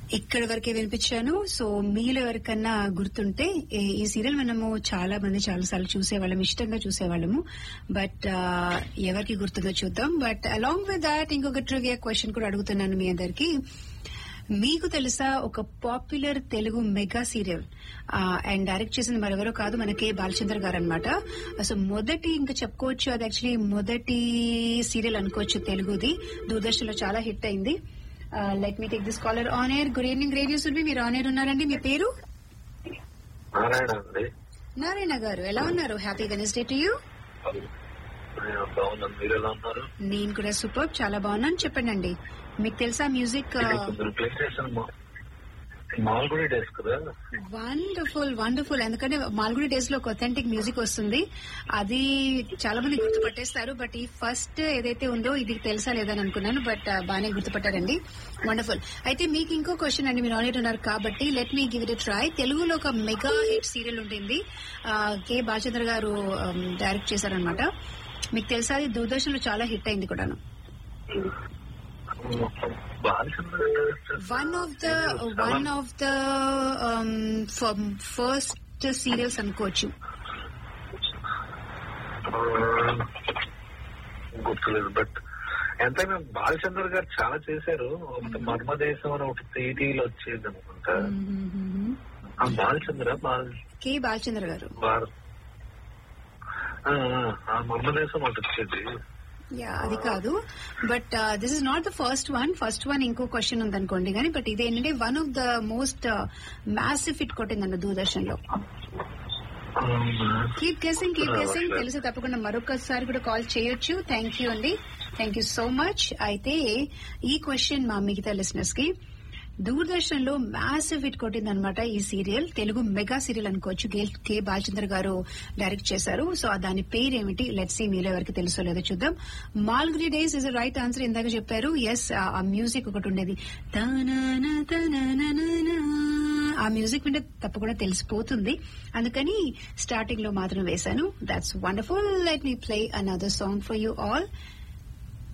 ఇక్కడ వరకే వినిపించాను సో మీలో ఎవరికన్నా గుర్తుంటే ఈ- ఈ సీరియల్ మనము చాలా మంది చాలా సార్లు చూసేవాళ్ళం ఇష్టంగా చూసేవాళ్ళము బట్ ఎవరికి గుర్తుందో చూద్దాం బట్ అలాంగ్ విత్ దాట్ ఇంకొక ట్రివియా క్వశ్చన్ కూడా అడుగుతున్నాను మీ అందరికి మీకు తెలుసా ఒక popular Telugu mega serial and direct చేసింది మరెవరో కాదు మన కె బాలచంద్ర గారు అనమాట సో మొదటి ఇంకా చెప్పుకోవచ్చు అది యాక్చువల్లీ మొదటి సీరియల్ అనుకోవచ్చు తెలుగుది దూరదర్శన్లో చాలా హిట్ అయింది let me take this caller on air good evening radio సుల్వి మీరు ఆన్ ఎయిర్ ఉన్నారండి మీ పేరు నారాయణ అండి నారాయణ గారు ఎలా ఉన్నారు హ్యాపీ వెనస్డే టు యూ నేను బాగున్నాను మీరు ఎలా ఉన్నారు నేను కూడా సూపర్ చాలా బాగున్నాను చెప్పండి అండి మీకు తెలుసా మ్యూజిక్ మీరు ప్లే స్టేషన్ మాల్గుడి డేస్ కదా వండర్ఫుల్ వండర్ఫుల్ ఎందుకంటే మాల్గుడి డేస్ లో ఒక ఒథెంటిక్ మ్యూజిక్ వస్తుంది అది చాలా మంది గుర్తుపట్టేస్తారు బట్ ఈ ఫస్ట్ ఏదైతే ఉందో ఇది తెలుసా లేదని అనుకున్నాను బట్ బాగానే గుర్తుపట్టారండి వండర్ఫుల్ అయితే మీకు ఇంకో క్వశ్చన్ అండి మీరు ఆల్రెడీ ఉన్నారు కాబట్టి let me give it try తెలుగులో ఒక మెగా హిట్ సీరియల్ ఉంటుంది ఆ, కే బాలచంద్ర గారు డైరెక్ట్ చేశారనమాట మీకు తెలుసా అది దూరదర్శన్ లో చాలా హిట్ అయింది కూడాను Balachandra one of the one of the first serials అనుకోవచ్చు గుర్తులేదు బట్ ఎంతైనా బాలచంద్ర గారు చాలా చేశారు ఒకటి మర్మదేశం అని ఒకటి టీటీలో వచ్చేది అనుకుంటా ఆ బాలచంద్ర బాల్ కే బాలచంద్ర గారు బాల్ ఆ, ఆ, ఆ మర్మదేశం ఒకటి వచ్చేది యా అది కాదు but this is not the first one first one ఇంకో క్వశ్చన్ ఉందనుకోండి కానీ బట్ ఇదేంటంటే one of the most massive hit కొట్టిందన్న దూరదర్శన్ లో అవునా? కీప్ గెసింగ్ కీప్ గెసింగ్ తెలిసి తప్పకుండా మరొకసారి కూడా కాల్ చేయొచ్చు థ్యాంక్ యూ అండి థ్యాంక్ యూ సో మచ్ అయితే ఈ క్వశ్చన్ మా మిగతా లిసనర్స్ కి దూరదర్శన్ లో మ్యాసివ్ హిట్ కొట్టిందనమాట ఈ సీరియల్ తెలుగు మెగా సీరియల్ అనుకోవచ్చు గే- కె బాలచంద్ర గారు డైరెక్ట్ చేశారు సో ఆ దాని పేరు ఏమిటి లెట్ సి మీలో ఎవరికి తెలుసో లేదో చూద్దాం Malgudi days is right answer ఇందాక చెప్పారు ఎస్ ఆ మ్యూజిక్ ఒకటి ఉండేది తనన తనననన. ఆ మ్యూజిక్ వింటే తప్పకుండా తెలిసిపోతుంది అందుకని స్టార్టింగ్ లో మాత్రం వేశాను that's wonderful let me play another song for you all